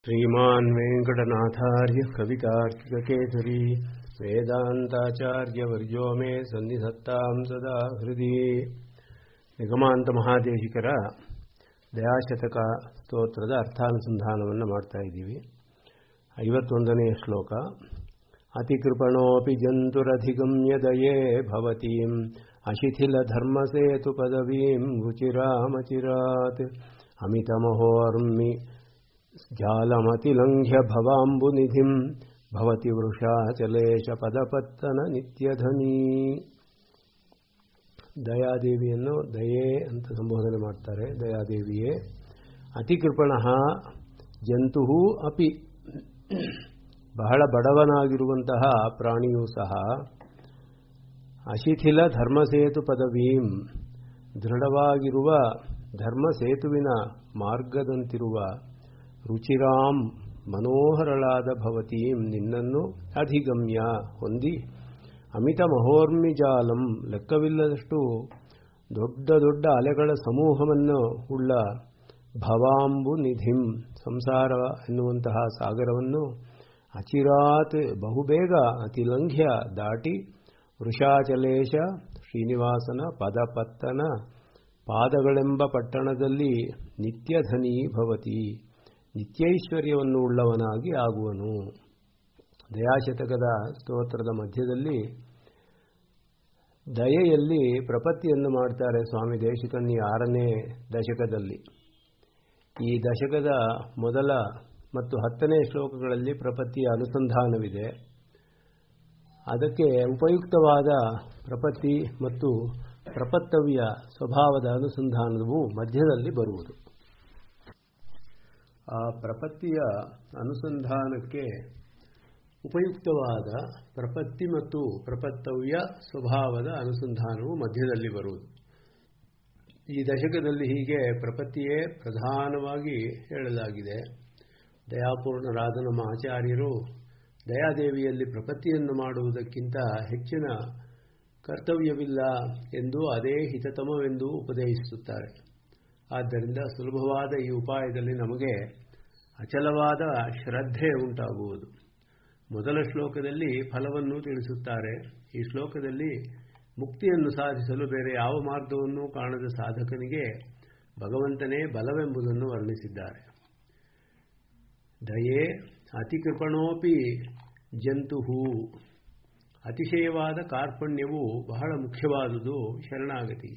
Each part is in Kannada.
श्रीमान् वेङ्कटनाथार्य कवितार्किककेसरी ವೇದಾಂತಾಚಾರ್ಯवर्यो मे ಸನ್ನಿಧತ್ತಾಂ ಸದಾ ಹೃದಯ ನಿಗಮಾಂತ ಮಹಾದೇಶಿಕರ ದಯಾಶತಕ ಸ್ತೋತ್ರದ ಅರ್ಥಾನುಸಂಧಾನವನ್ನು ಮಾಡ್ತಾ ಇದ್ದೀವಿ ಐವತ್ತೊಂದನೆಯ ಶ್ಲೋಕ ಅತಿಕೃಪಣೋಪಿ ಜಂತುರಧಿಗಮ್ಯ ದಯೇ ಭವತೀಂ ಅಶಿಥಿಲಧರ್ಮಸೇತು ಪದವೀಂ ರುಚಿರಾಮಚಿರಾತ್ ಅಮಿತಮಹೋರ್ಮಿ ಜಾಲಮತಿಲಂಘ್ಯ ಭವಾಂಬುನಿಧಿಂ ಭವತಿ ವೃಷಾಚಲೇಶ ಪದಪತ್ತನ ನಿತ್ಯಧನಿ ದಯಾದೇವಿಯನ್ನು ದಯೆ ಅಂತ ಸಂಬೋಧನೆ ಮಾಡ್ತಾರೆ ದಯಾದೇವಿಯೇ ಅತಿಕೃಪಣ ಜಂತು ಅಪಿ ಬಹಳ ಬಡವನಾಗಿರುವಂತಹ ಪ್ರಾಣಿಯೂ ಸಹ ಅಶಿಥಿಲ ಧರ್ಮಸೇತು ಪದವೀಂ ದೃಢವಾಗಿರುವ ಧರ್ಮಸೇತುವಿನ ಮಾರ್ಗದಂತಿರುವ ರುಚಿರಾಂ ಮನೋಹರಳಾದ ಭವತೀಂ ನಿನ್ನನ್ನು ಅಧಿಗಮ್ಯ ಹೊಂದಿ ಅಮಿತ ಮಹೋರ್ಮಿಜಾಲಂ ಲೆಕ್ಕವಿಲ್ಲದಷ್ಟು ದೊಡ್ಡ ದೊಡ್ಡ ಅಲೆಗಳ ಸಮೂಹವನ್ನು ಉಳ್ಳ ಭವಾಂಬು ನಿಧಿಂ ಸಂಸಾರ ಎನ್ನುವಂತಹ ಸಾಗರವನ್ನು ಅಚಿರಾತ್ ಬಹುಬೇಗ ಅತಿಲಂಘ್ಯ ದಾಟಿ ವೃಷಾಚಲೇಶ ಶ್ರೀನಿವಾಸನ ಪದಪತ್ತನ ಪಾದಗಳೆಂಬ ಪಟ್ಟಣದಲ್ಲಿ ನಿತ್ಯಧನಿ ಭವತಿ ನಿತ್ಯೈಶ್ವರ್ಯವನ್ನು ಉಳ್ಳವನಾಗಿ ಆಗುವನು ದಯಾಶತಕದ ಸ್ತೋತ್ರದ ಮಧ್ಯದಲ್ಲಿ ದಯೆಯಲ್ಲಿ ಪ್ರಪತ್ತಿಯನ್ನು ಮಾಡ್ತಾರೆ ಸ್ವಾಮಿ ದೇಶಿಕನ್ನಿ ಆರನೇ ದಶಕದಲ್ಲಿ ಈ ದಶಕದ ಮೊದಲ ಮತ್ತು ಹತ್ತನೇ ಶ್ಲೋಕಗಳಲ್ಲಿ ಪ್ರಪತ್ತಿಯ ಅನುಸಂಧಾನವಿದೆ ಅದಕ್ಕೆ ಉಪಯುಕ್ತವಾದ ಪ್ರಪತ್ತಿ ಮತ್ತು ಪ್ರಪತ್ತವ್ಯ ಸ್ವಭಾವದ ಅನುಸಂಧಾನವು ಮಧ್ಯದಲ್ಲಿ ಬರುವುದು ಆ ಪ್ರಪತ್ತಿಯ ಅನುಸಂಧಾನಕ್ಕೆ ಉಪಯುಕ್ತವಾದ ಪ್ರಪತ್ತಿ ಮತ್ತು ಪ್ರಪತ್ತವ್ಯ ಸ್ವಭಾವದ ಅನುಸಂಧಾನವು ಮಧ್ಯದಲ್ಲಿ ಬರುವುದು ಈ ದಶಕದಲ್ಲಿ ಹೀಗೆ ಪ್ರಪತ್ತಿಯೇ ಪ್ರಧಾನವಾಗಿ ಹೇಳಲಾಗಿದೆ ದಯಾಪೂರ್ಣರಾದ ನಮ್ಮ ಆಚಾರ್ಯರು ದಯಾದೇವಿಯಲ್ಲಿ ಪ್ರಪತ್ತಿಯನ್ನು ಮಾಡುವುದಕ್ಕಿಂತ ಹೆಚ್ಚಿನ ಕರ್ತವ್ಯವಿಲ್ಲ ಎಂದು ಅದೇ ಹಿತತಮವೆಂದು ಉಪದೇಶಿಸುತ್ತಾರೆ ಆದ್ದರಿಂದ ಸುಲಭವಾದ ಈ ಉಪಾಯದಲ್ಲಿ ನಮಗೆ ಅಚಲವಾದ ಶ್ರದ್ಧೆ ಉಂಟಾಗುವುದು ಮೊದಲ ಶ್ಲೋಕದಲ್ಲಿ ಫಲವನ್ನು ತಿಳಿಸುತ್ತಾರೆ ಈ ಶ್ಲೋಕದಲ್ಲಿ ಮುಕ್ತಿಯನ್ನು ಸಾಧಿಸಲು ಬೇರೆ ಯಾವ ಮಾರ್ಗವನ್ನೂ ಕಾಣದ ಸಾಧಕನಿಗೆ ಭಗವಂತನೇ ಬಲವೆಂಬುದನ್ನು ವರ್ಣಿಸಿದ್ದಾರೆ ದಯೆ ಅತಿಕೃಪಣೋಪಿ ಜಂತುಹು ಅತಿಶಯವಾದ ಕಾರ್ಪಣ್ಯವು ಬಹಳ ಮುಖ್ಯವಾದುದು ಶರಣಾಗತಿ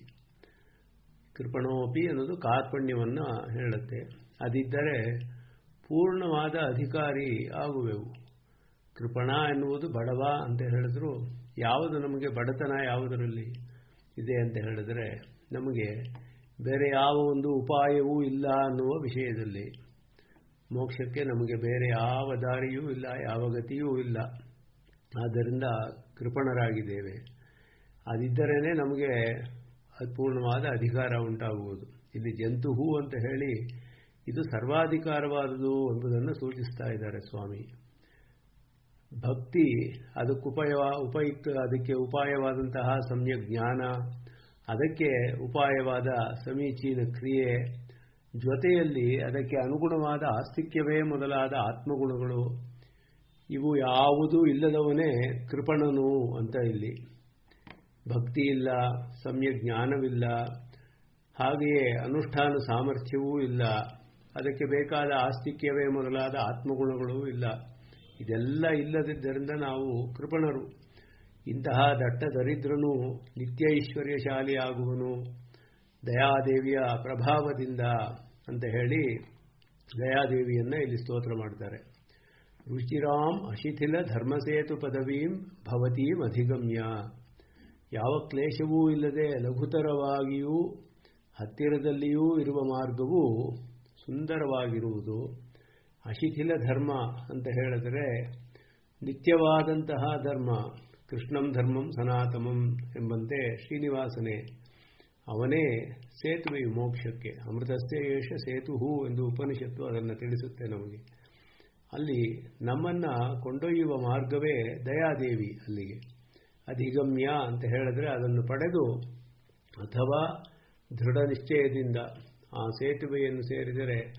ಕೃಪಣೋಪಿ ಅನ್ನೋದು ಕಾರ್ಪಣ್ಯವನ್ನು ಹೇಳುತ್ತೆ ಅದಿದ್ದರೆ ಪೂರ್ಣವಾದ ಅಧಿಕಾರಿ ಆಗುವೆವು ಕೃಪಣ ಎನ್ನುವುದು ಬಡವ ಅಂತ ಹೇಳಿದ್ರು ಯಾವುದು ನಮಗೆ ಬಡತನ ಯಾವುದರಲ್ಲಿ ಇದೆ ಅಂತ ಹೇಳಿದ್ರೆ ನಮಗೆ ಬೇರೆ ಯಾವ ಒಂದು ಉಪಾಯವೂ ಇಲ್ಲ ಅನ್ನುವ ವಿಷಯದಲ್ಲಿ ಮೋಕ್ಷಕ್ಕೆ ನಮಗೆ ಬೇರೆ ಯಾವ ದಾರಿಯೂ ಇಲ್ಲ ಯಾವ ಗತಿಯೂ ಇಲ್ಲ ಆದ್ದರಿಂದ ಕೃಪಣರಾಗಿದ್ದೇವೆ ಅದಿದ್ದರೇ ನಮಗೆ ಪೂರ್ಣವಾದ ಅಧಿಕಾರ ಉಂಟಾಗುವುದು ಇಲ್ಲಿ ಜಂತು ಹೂ ಅಂತ ಹೇಳಿ ಇದು ಸರ್ವಾಧಿಕಾರವಾದುದು ಎಂಬುದನ್ನು ಸೂಚಿಸ್ತಾ ಇದ್ದಾರೆ ಸ್ವಾಮಿ ಭಕ್ತಿ ಅದಕ್ಕುಪಯ ಉಪಯುಕ್ತ ಅದಕ್ಕೆ ಉಪಾಯವಾದಂತಹ ಸಮ್ಯಕ್ ಜ್ಞಾನ ಅದಕ್ಕೆ ಉಪಾಯವಾದ ಸಮೀಚೀನ ಕ್ರಿಯೆ ಜೊತೆಯಲ್ಲಿ ಅದಕ್ಕೆ ಅನುಗುಣವಾದ ಆಸ್ತಿಕ್ಯವೇ ಮೊದಲಾದ ಆತ್ಮಗುಣಗಳು ಇವು ಯಾವುದೂ ಇಲ್ಲದವನೇ ಕೃಪಣನು ಅಂತ ಇಲ್ಲಿ ಭಕ್ತಿ ಇಲ್ಲ ಸಮ್ಯ ಜ್ಞಾನವಿಲ್ಲ ಹಾಗೆಯೇ ಅನುಷ್ಠಾನ ಸಾಮರ್ಥ್ಯವೂ ಇಲ್ಲ ಅದಕ್ಕೆ ಬೇಕಾದ ಆಸ್ತಿಕ್ಯವೇ ಮೊದಲಾದ ಆತ್ಮಗುಣಗಳೂ ಇಲ್ಲ ಇದೆಲ್ಲ ಇಲ್ಲದಿದ್ದರಿಂದ ನಾವು ಕೃಪಣರು ಇಂತಹ ದಟ್ಟ ದರಿದ್ರನು ನಿತ್ಯ ಐಶ್ವರ್ಯಶಾಲಿ ಆಗುವನು ದಯಾದೇವಿಯ ಪ್ರಭಾವದಿಂದ ಅಂತ ಹೇಳಿ ದಯಾದೇವಿಯನ್ನ ಇಲ್ಲಿ ಸ್ತೋತ್ರ ಮಾಡ್ತಾರೆ ರುಚಿರಾಮ್ ಅಶಿಥಿಲ ಧರ್ಮಸೇತು ಪದವೀಂ ಭವತೀಂ ಅಧಿಗಮ್ಯ ಯಾವ ಕ್ಲೇಶವೂ ಇಲ್ಲದೆ ಲಘುತರವಾಗಿಯೂ ಹತ್ತಿರದಲ್ಲಿಯೂ ಇರುವ ಮಾರ್ಗವು ಸುಂದರವಾಗಿರುವುದು ಅಶಿಥಿಲ ಧರ್ಮ ಅಂತ ಹೇಳಿದರೆ ನಿತ್ಯವಾದಂತಹ ಧರ್ಮ ಕೃಷ್ಣಂ ಧರ್ಮಂ ಸನಾತಮಂ ಎಂಬಂತೆ ಶ್ರೀನಿವಾಸನೇ ಅವನೇ ಸೇತುವೆಯು ಮೋಕ್ಷಕ್ಕೆ ಅಮೃತಸ್ಥೆ ಏಷ ಸೇತು ಎಂದು ಉಪನಿಷತ್ತು ಅದನ್ನು ತಿಳಿಸುತ್ತೆ ನಮಗೆ ಅಲ್ಲಿ ನಮ್ಮನ್ನ ಕೊಂಡೊಯ್ಯುವ ಮಾರ್ಗವೇ ದಯಾದೇವಿ ಅಲ್ಲಿಗೆ ಅಧಿಗಮ್ಯ ಅಂತ ಹೇಳಿದ್ರೆ ಅದನ್ನು ಪಡೆದು ಅಥವಾ ದೃಢ ನಿಶ್ಚಯದಿಂದ ಆ ಸೇತುವೆಯನ್ನು ಸೇರಿದರೆ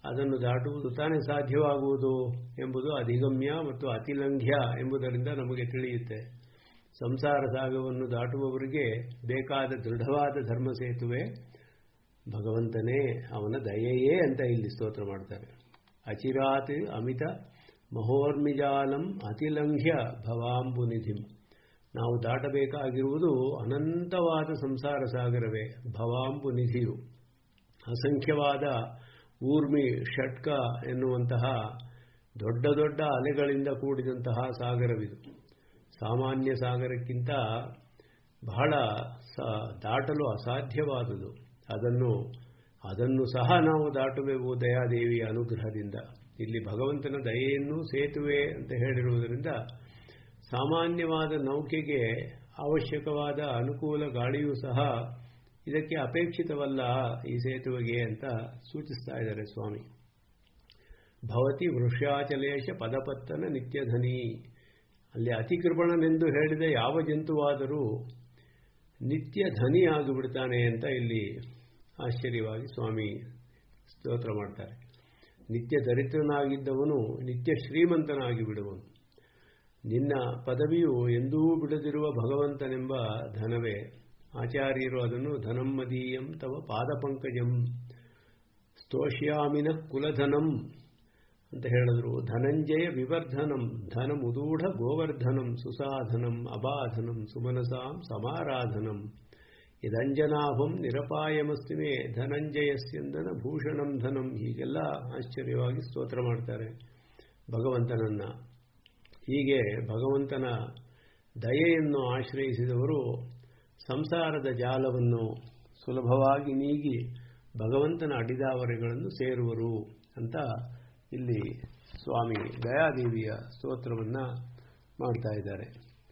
ಅದನ್ನು ದಾಟುವುದು ತಾನೇ ಸಾಧ್ಯವಾಗುವುದು ಎಂಬುದು ಅಧಿಗಮ್ಯ ಮತ್ತು ಅತಿಲಂಘ್ಯ ಎಂಬುದರಿಂದ ನಮಗೆ ತಿಳಿಯುತ್ತೆ ಸಂಸಾರ ಸಾಗವನ್ನು ದಾಟುವವರಿಗೆ ಬೇಕಾದ ದೃಢವಾದ ಧರ್ಮ ಸೇತುವೆ ಭಗವಂತನೇ ಅವನ ದಯೆಯೇ ಅಂತ ಇಲ್ಲಿ ಸ್ತೋತ್ರ ಮಾಡ್ತಾರೆ ಅಚಿರಾತ್ ಅಮಿತ ಮಹೋರ್ಮಿಜಾಲಂ ಅತಿಲಂಘ್ಯ ಭವಾಂಬುನಿಧಿಂ ನಾವು ದಾಟಬೇಕಾಗಿರುವುದು ಅನಂತವಾದ ಸಂಸಾರ ಸಾಗರವೇ ಭವಾಂಬು ನಿಧಿಯು ಅಸಂಖ್ಯವಾದ ಊರ್ಮಿ ಷಟ್ಕ ಎನ್ನುವಂತಹ ದೊಡ್ಡ ದೊಡ್ಡ ಅಲೆಗಳಿಂದ ಕೂಡಿದಂತಹ ಸಾಗರವಿದು ಸಾಮಾನ್ಯ ಸಾಗರಕ್ಕಿಂತ ಬಹಳ ಸ ದಾಟಲು ಅಸಾಧ್ಯವಾದುದು ಅದನ್ನು ಅದನ್ನು ಸಹ ನಾವು ದಾಟುವೆವು ದಯಾದೇವಿಯ ಅನುಗ್ರಹದಿಂದ ಇಲ್ಲಿ ಭಗವಂತನ ದಯೆಯನ್ನು ಸೇತುವೆ ಅಂತ ಹೇಳಿರುವುದರಿಂದ ಸಾಮಾನ್ಯವಾದ ನೌಕೆಗೆ ಅವಶ್ಯಕವಾದ ಅನುಕೂಲ ಗಾಳಿಯೂ ಸಹ ಇದಕ್ಕೆ ಅಪೇಕ್ಷಿತವಲ್ಲ ಈ ಸೇತುವೆಗೆ ಅಂತ ಸೂಚಿಸ್ತಾ ಇದ್ದಾರೆ ಸ್ವಾಮಿ ಭವತಿ ವೃಷಾಚಲೇಶ ಪದಪತ್ತನ ನಿತ್ಯಧನಿ ಅಲ್ಲಿ ಅತಿಕೃಪಣನೆಂದು ಹೇಳಿದ ಯಾವ ಜಂತುವಾದರೂ ನಿತ್ಯ ಧನಿ ಆಗಿಬಿಡ್ತಾನೆ ಅಂತ ಇಲ್ಲಿ ಆಶ್ಚರ್ಯವಾಗಿ ಸ್ವಾಮಿ ಸ್ತೋತ್ರ ಮಾಡ್ತಾರೆ ನಿತ್ಯ ದರಿದ್ರನಾಗಿದ್ದವನು ನಿತ್ಯ ಶ್ರೀಮಂತನಾಗಿ ಬಿಡುವನು ನಿನ್ನ ಪದವಿಯು ಎಂದೂ ಬಿಡದಿರುವ ಭಗವಂತನೆಂಬ ಧನವೇ ಆಚಾರ್ಯರು ಅದನ್ನು ಧನಮ್ಮದೀಯಂ ತವ ಪಾದಪಂಕಜಂ ಸ್ತೋಷ್ಯಾಮಿನ ಕುಲಧನಂ ಅಂತ ಹೇಳಿದ್ರು ಧನಂಜಯ ವಿವರ್ಧನಂ ಧನಮುದೂಢ ಗೋವರ್ಧನಂ ಸುಸಾಧನಂ ಅಬಾಧನಂ ಸುಮನಸಾಂ ಸಮಾರಾಧನಂ ಇದಂಜನಾಭಂ ನಿರಪಾಯಮಸ್ತಿಮೆ ಧನಂಜಯಸ್ಯಂದನ ಭೂಷಣಂ ಧನಂ ಹೀಗೆಲ್ಲ ಆಶ್ಚರ್ಯವಾಗಿ ಸ್ತೋತ್ರ ಮಾಡ್ತಾರೆ ಭಗವಂತನನ್ನ ಹೀಗೆ ಭಗವಂತನ ದಯೆಯನ್ನು ಆಶ್ರಯಿಸಿದವರು ಸಂಸಾರದ ಜಾಲವನ್ನು ಸುಲಭವಾಗಿ ನೀಗಿ ಭಗವಂತನ ಅಡಿದಾವರೆಗಳನ್ನು ಸೇರುವರು ಅಂತ ಇಲ್ಲಿ ಸ್ವಾಮಿ ದಯಾದೇವಿಯ ಸ್ತೋತ್ರವನ್ನು ಮಾಡ್ತಾ ಇದ್ದಾರೆ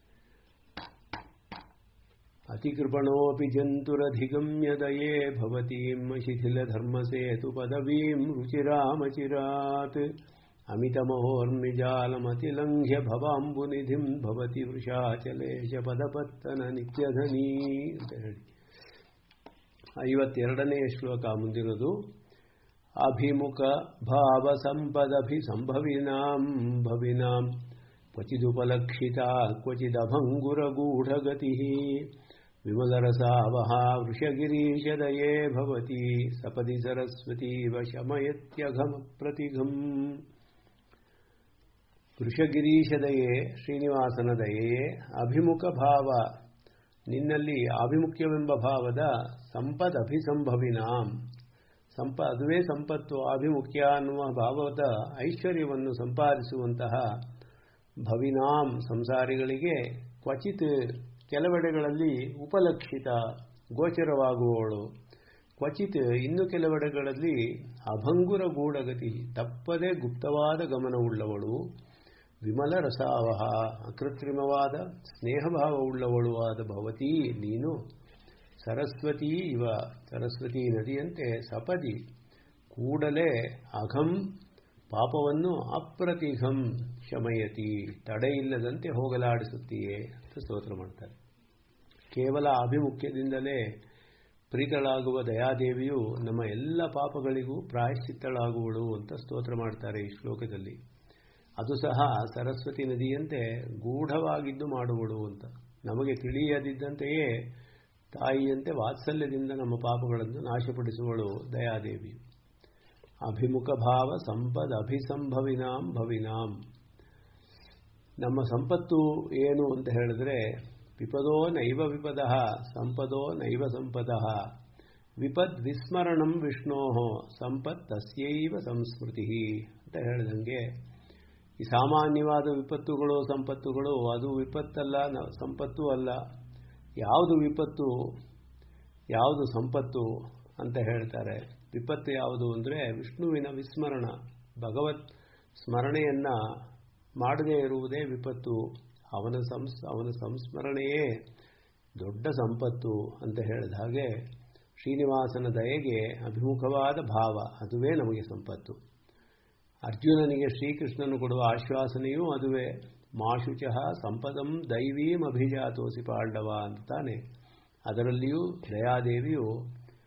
ಅತಿಕೃಪಣೋಪಿ ಜಂತುರಧಿಗಮ್ಯ ದಯೇ ಭವತೀಂ ಶಿಥಿಲಧರ್ಮಸೇತು ಪದವೀಂ ರುಚಿರಾಮಚಿರಾತ್ ಅಮಿತಮೋರ್ಮಿಜಾಲಮತಿಲಂಘ್ಯ ಭವಾಂಬುನಿಧಿಂ ಭವತಿ ವೃಷಾಚಲೇಶ ಪದಪತ್ತನ ನಿತ್ಯಧನಿ ಅಂತ ಹೇಳಿ ಐವತ್ತೆರಡನೇ ಶ್ಲೋಕ ಮುಂದಿರೋದು ಅಭಿಮುಖ ಭಾವ ಸಂಪದಭಿ ಸಂಭವಿನಾಂ ಭವಿನಾಂ ಕ್ವಚಿದುಪಲಕ್ಷಿತ ಕ್ವಚಿದಭಂಗುರಗೂಢಗತಿ ವಿಮಲರಸಾವಹ ವೃಷಗಿರೀಶದಯೇ ಭವತಿ ಸಪದಿ ಸರಸ್ವತೀವ ಶಮಯತ್ಯಘಮ ಪ್ರತಿಘಂ ವೃಷಗಿರೀಶದಯೇ ಶ್ರೀನಿವಾಸನ ದಯೆಯೇ ಅಭಿಮುಖ ಭಾವ ನಿನ್ನಲ್ಲಿ ಆಭಿಮುಖ್ಯವೆಂಬ ಭಾವದ ಸಂಪದಭಿಸಂಭವಿನಾಂ ಸಂಪ ಅದುವೇ ಸಂಪತ್ತು ಆಭಿಮುಖ್ಯ ಅನ್ನುವ ಭಾವದ ಐಶ್ವರ್ಯವನ್ನು ಸಂಪಾದಿಸುವಂತಹ ಭವಿನಾಂ ಸಂಸಾರಿಗಳಿಗೆ ಕ್ವಚಿತ್ ಕೆಲವೆಡೆಗಳಲ್ಲಿ ಉಪಲಕ್ಷಿತ ಗೋಚರವಾಗುವವಳು ಕ್ವಚಿತ್ ಇನ್ನು ಕೆಲವೆಡೆಗಳಲ್ಲಿ ಅಭಂಗುರ ಗೂಢಗತಿ ತಪ್ಪದೆ ಗುಪ್ತವಾದ ಗಮನವುಳ್ಳವಳು ವಿಮಲ ರಸಾವಹ ಅಕೃತ್ರಿಮವಾದ ಸ್ನೇಹಭಾವವುಳ್ಳವಳು ಆದ ಭವತಿ ನೀನು ಸರಸ್ವತಿ ಇವ ಸರಸ್ವತಿ ನದಿಯಂತೆ ಸಪದಿ ಕೂಡಲೇ ಅಘಂ ಪಾಪವನ್ನು ಅಪ್ರತಿಘಂ ಶಮಯತಿ ತಡೆಯಿಲ್ಲದಂತೆ ಹೋಗಲಾಡಿಸುತ್ತೀಯೇ ಅಂತ ಸ್ತೋತ್ರ ಮಾಡ್ತಾರೆ ಕೇವಲ ಆಭಿಮುಖ್ಯದಿಂದಲೇ ಪ್ರೀತಳಾಗುವ ದಯಾದೇವಿಯು ನಮ್ಮ ಎಲ್ಲ ಪಾಪಗಳಿಗೂ ಪ್ರಾಯಶ್ಚಿತ್ತಳಾಗುವಳು ಅಂತ ಸ್ತೋತ್ರ ಮಾಡ್ತಾರೆ ಈ ಶ್ಲೋಕದಲ್ಲಿ ಅದು ಸಹ ಸರಸ್ವತಿ ನದಿಯಂತೆ ಗೂಢವಾಗಿದ್ದು ಮಾಡುವಳು ಅಂತ ನಮಗೆ ತಿಳಿಯದಿದ್ದಂತೆಯೇ ತಾಯಿಯಂತೆ ವಾತ್ಸಲ್ಯದಿಂದ ನಮ್ಮ ಪಾಪಗಳನ್ನು ನಾಶಪಡಿಸುವಳು ದಯಾದೇವಿ ಅಭಿಮುಖ ಭಾವ ಸಂಪದ್ ಅಭಿಸಂಭವಿನಾಂ ಭವಿನಾಂ ನಮ್ಮ ಸಂಪತ್ತು ಏನು ಅಂತ ಹೇಳಿದ್ರೆ ವಿಪದೋ ನೈವ ವಿಪದ ಸಂಪದೋ ನೈವ ಸಂಪದ ವಿಪದ್ ವಿಸ್ಮರಣಂ ವಿಷ್ಣೋ ಸಂಪತ್ ತಸ್ಯೈವ ಸಂಸ್ಮೃತಿ ಅಂತ ಹೇಳಿದಂಗೆ ಈ ಸಾಮಾನ್ಯವಾದ ವಿಪತ್ತುಗಳು ಸಂಪತ್ತುಗಳು ಅದು ವಿಪತ್ತಲ್ಲ ಸಂಪತ್ತು ಅಲ್ಲ ಯಾವುದು ವಿಪತ್ತು ಯಾವುದು ಸಂಪತ್ತು ಅಂತ ಹೇಳ್ತಾರೆ ವಿಪತ್ತು ಯಾವುದು ಅಂದರೆ ವಿಷ್ಣುವಿನ ವಿಸ್ಮರಣ ಭಗವತ್ ಸ್ಮರಣೆಯನ್ನ ಮಾಡದೇ ಇರುವುದೇ ವಿಪತ್ತು ಅವನ ಸಂಸ್ ಅವನ ಸಂಸ್ಮರಣೆಯೇ ದೊಡ್ಡ ಸಂಪತ್ತು ಅಂತ ಹೇಳಿದ ಹಾಗೆ ಶ್ರೀನಿವಾಸನ ದಯೆಗೆ ಅಭಿಮುಖವಾದ ಭಾವ ಅದುವೇ ನಮಗೆ ಸಂಪತ್ತು ಅರ್ಜುನನಿಗೆ ಶ್ರೀಕೃಷ್ಣನು ಕೊಡುವ ಆಶ್ವಾಸನೆಯೂ ಅದುವೇ ಮಾಶುಚಃ ಸಂಪದಂ ದೈವೀಂ ಅಭಿಜಾತೋಸಿ ಪಾಂಡವ ಅಂತಾನೆ ಅದರಲ್ಲಿಯೂ ದಯಾದೇವಿಯು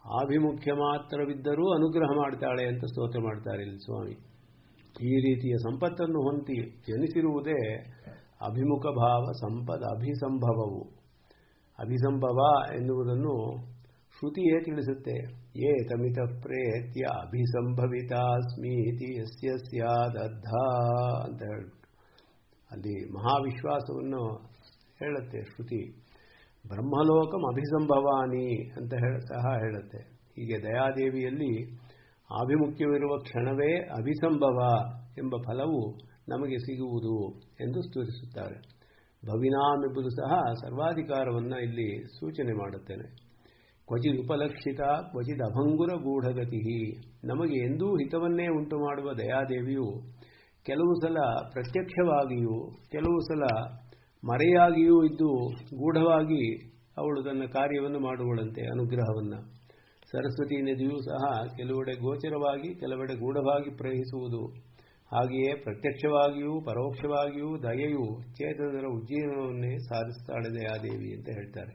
ಆಭಿಮುಖ್ಯ ಮಾತ್ರವಿದ್ದರೂ ಅನುಗ್ರಹ ಮಾಡ್ತಾಳೆ ಅಂತ ಸ್ತೋತ್ರ ಮಾಡ್ತಾರೆ ಇಲ್ಲಿ ಸ್ವಾಮಿ ಈ ರೀತಿಯ ಸಂಪತ್ತನ್ನು ಹೊಂದಿ ಜನಿಸಿರುವುದೇ ಅಭಿಮುಖ ಭಾವ ಸಂಪದ ಅಭಿಸಂಭವವು ಅಭಿಸಂಭವ ಎನ್ನುವುದನ್ನು ಶ್ರುತಿಯೇ ತಿಳಿಸುತ್ತೆ ಏ ತಮಿತ ಪ್ರೇತ್ಯ ಅಭಿಸಂಭವಿತಾಸ್ಮೀತಿ ಯಸ್ಯ ಸ್ಯಾದದ್ಧ ಅಂತ ಹೇಳ್ಬಿಟ್ಟು ಅಲ್ಲಿ ಮಹಾವಿಶ್ವಾಸವನ್ನು ಹೇಳುತ್ತೆ ಶ್ರುತಿ ಬ್ರಹ್ಮಲೋಕಂ ಅಭಿಸಂಭವಾನಿ ಅಂತ ಹೇಳ ಸಹ ಹೇಳುತ್ತೆ ಹೀಗೆ ದಯಾದೇವಿಯಲ್ಲಿ ಆಭಿಮುಖ್ಯವಿರುವ ಕ್ಷಣವೇ ಅಭಿಸಂಭವ ಎಂಬ ಫಲವು ನಮಗೆ ಸಿಗುವುದು ಎಂದು ಸ್ತುತಿಸುತ್ತಾರೆ ಭವಿನಾಮ್ ಎಂಬುದು ಸಹ ಸರ್ವಾಧಿಕಾರವನ್ನು ಇಲ್ಲಿ ಸೂಚನೆ ಮಾಡುತ್ತೇನೆ ಕ್ವಚಿದ್ ಉಪಲಕ್ಷಿತ ಕ್ವಚಿದ್ ಅಭಂಗುರ ಗೂಢಗತಿ ನಮಗೆ ಎಂದೂ ಹಿತವನ್ನೇ ಉಂಟು ಮಾಡುವ ದಯಾದೇವಿಯು ಕೆಲವು ಸಲ ಪ್ರತ್ಯಕ್ಷವಾಗಿಯೂ ಕೆಲವು ಸಲ ಮರೆಯಾಗಿಯೂ ಇದ್ದು ಗೂಢವಾಗಿ ಅವಳು ತನ್ನ ಕಾರ್ಯವನ್ನು ಮಾಡುವಳಂತೆ ಅನುಗ್ರಹವನ್ನು ಸರಸ್ವತಿ ನದಿಯೂ ಸಹ ಕೆಲವೆಡೆ ಗೋಚರವಾಗಿ ಕೆಲವೆಡೆ ಗೂಢವಾಗಿ ಪ್ರವಹಿಸುವುದು ಹಾಗೆಯೇ ಪ್ರತ್ಯಕ್ಷವಾಗಿಯೂ ಪರೋಕ್ಷವಾಗಿಯೂ ದಯೆಯು ಚೇತನರ ಉಜ್ಜೀವನವನ್ನೇ ಸಾಧಿಸ್ತಾಳೆ ದಯಾದೇವಿ ಅಂತ ಹೇಳ್ತಾರೆ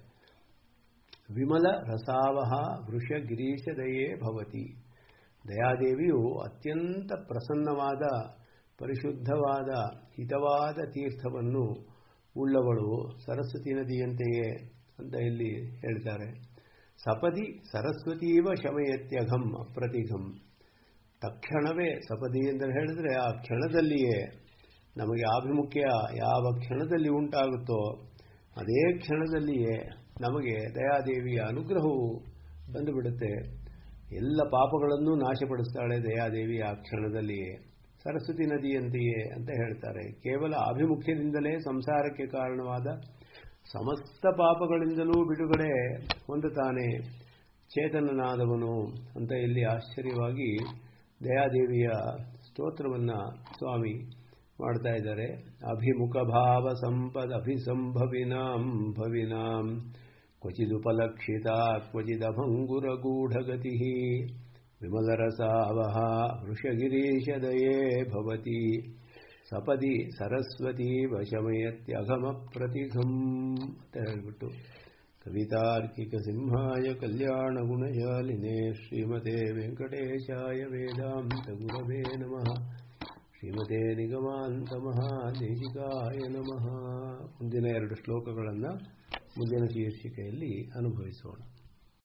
ವಿಮಲ ರಸಾವಹ ವೃಷ ಗಿರೀಶ ದಯೇ ಭವತಿ ದಯಾದೇವಿಯು ಅತ್ಯಂತ ಪ್ರಸನ್ನವಾದ ಪರಿಶುದ್ಧವಾದ ಹಿತವಾದ ತೀರ್ಥವನ್ನು ಉಳ್ಳವಳು ಸರಸ್ವತಿ ನದಿಯಂತೆಯೇ ಅಂತ ಇಲ್ಲಿ ಹೇಳ್ತಾರೆ ಸಪದಿ ಸರಸ್ವತೀವ ಶಮಯತ್ಯಘಂ ಅಪ್ರತಿಘಂ ತಕ್ಷಣವೇ ಸಪದಿ ಎಂದು ಹೇಳಿದ್ರೆ ಆ ಕ್ಷಣದಲ್ಲಿಯೇ ನಮಗೆ ಆಭಿಮುಖ್ಯ ಯಾವ ಕ್ಷಣದಲ್ಲಿ ಉಂಟಾಗುತ್ತೋ ಅದೇ ಕ್ಷಣದಲ್ಲಿಯೇ ನಮಗೆ ದಯಾದೇವಿಯ ಅನುಗ್ರಹವು ಬಂದುಬಿಡುತ್ತೆ ಎಲ್ಲ ಪಾಪಗಳನ್ನು ನಾಶಪಡಿಸ್ತಾಳೆ ದಯಾದೇವಿ ಆ ಕ್ಷಣದಲ್ಲಿಯೇ ಸರಸ್ವತಿ ನದಿಯಂತೆಯೇ ಅಂತ ಹೇಳ್ತಾರೆ ಕೇವಲ ಆಭಿಮುಖ್ಯದಿಂದಲೇ ಸಂಸಾರಕ್ಕೆ ಕಾರಣವಾದ ಸಮಸ್ತ ಪಾಪಗಳಿಂದಲೂ ಬಿಡುಗಡೆ ಹೊಂದುತ್ತಾನೆ ಚೇತನನಾದವನು ಅಂತ ಇಲ್ಲಿ ಆಶ್ಚರ್ಯವಾಗಿ ದಯಾದೇವಿಯ ಸ್ತೋತ್ರವನ್ನು ಸ್ವಾಮಿ ಮಾಡ್ತಾ ಇದ್ದಾರೆ ಅಭಿಮುಖ ಭಾವ ಸಂಪದ ಅಭಿಸಂಭವಿನಾಂ ಭವಿನಾಂ ಕ್ವಚಿದುಪಲಕ್ಷಿತ ಕ್ವಚಿದಭಂಗುರ ಗೂಢಗತಿ ವಿಮಲರಸಾವಹ ವೃಷಗಿರೀಶದಯೇ ಭವತಿ ಸಪದಿ ಸರಸ್ವತಿ ವಶಮಯತ್ಯಘಮ ಪ್ರತಿಘಂ ಅಂತ ಹೇಳಿಬಿಟ್ಟು ಕವಿತಾರ್ಕಿಕ ಸಿಂಹಾಯ ಕಲ್ಯಾಣ ಗುಣಶಾಲಿನೇ ಶ್ರೀಮತೆ ವೆಂಕಟೇಶಾಯ ವೇದಾಂತ ಗುರವೇ ನಮಃ ಶ್ರೀಮತೆ ನಿಗಮಾಂತ ಮಹಾದೇಶಿಕಾಯ ನಮಃ ಮುಂದಿನ ಎರಡು ಶ್ಲೋಕಗಳನ್ನು ಮುಂದಿನ ಶೀರ್ಷಿಕೆಯಲ್ಲಿ ಅನುಭವಿಸೋಣ